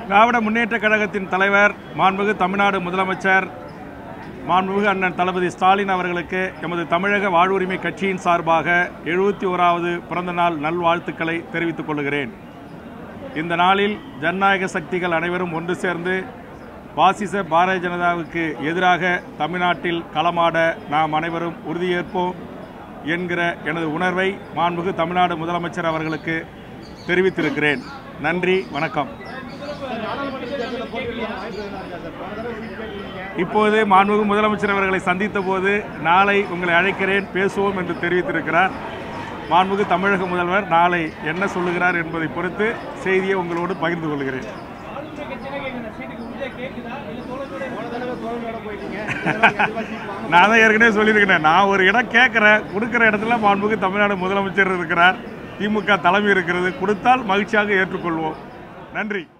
திராவிட முன்னேற்றக் கழகத்தின் தலைவர் மாண்புமிகு தமிழ்நாடு முதலமைச்சர் மாண்புமிகு அண்ணன் தளபதி ஸ்டாலின் அவர்களுக்கு எமது தமிழக வாழ்வுரிமை கட்சியின் சார்பாக எழுபத்தி ஓராவது பிறந்தநாள் நல்வாழ்த்துக்களை தெரிவித்துக் கொள்கிறேன் இந்த நாளில் ஜனநாயக சக்திகள் அனைவரும் ஒன்று சேர்ந்து பாசிச பாரதிய ஜனதாவுக்கு எதிராக தமிழ்நாட்டில் களமாட நாம் அனைவரும் உறுதியேற்போம் என்கிற எனது உணர்வை மாண்புமிகு தமிழ்நாடு முதலமைச்சர் அவர்களுக்கு தெரிவித்திருக்கிறேன் நன்றி வணக்கம் இப்போது மாண்புமிகு முதலமைச்சர் அவர்களை சந்தித்த போது நாளை உங்களை அழைக்கிறேன் பேசுவோம் என்று தெரிவித்திருக்கிறார் மாண்புமிகு தமிழக முதல்வர் நாளை என்ன சொல்லுகிறார் என்பதை பொறுத்து செய்தியை உங்களோடு பகிர்ந்து கொள்கிறேன் நான் தான் ஏற்கனவே சொல்லியிருக்கிறேன் நான் ஒரு இடம் கேட்குறேன் கொடுக்குற இடத்துல மாண்புமிகு தமிழ்நாடு முதலமைச்சர் இருக்கிறார் திமுக தலைமை இருக்கிறது கொடுத்தால் மகிழ்ச்சியாக ஏற்றுக்கொள்வோம் நன்றி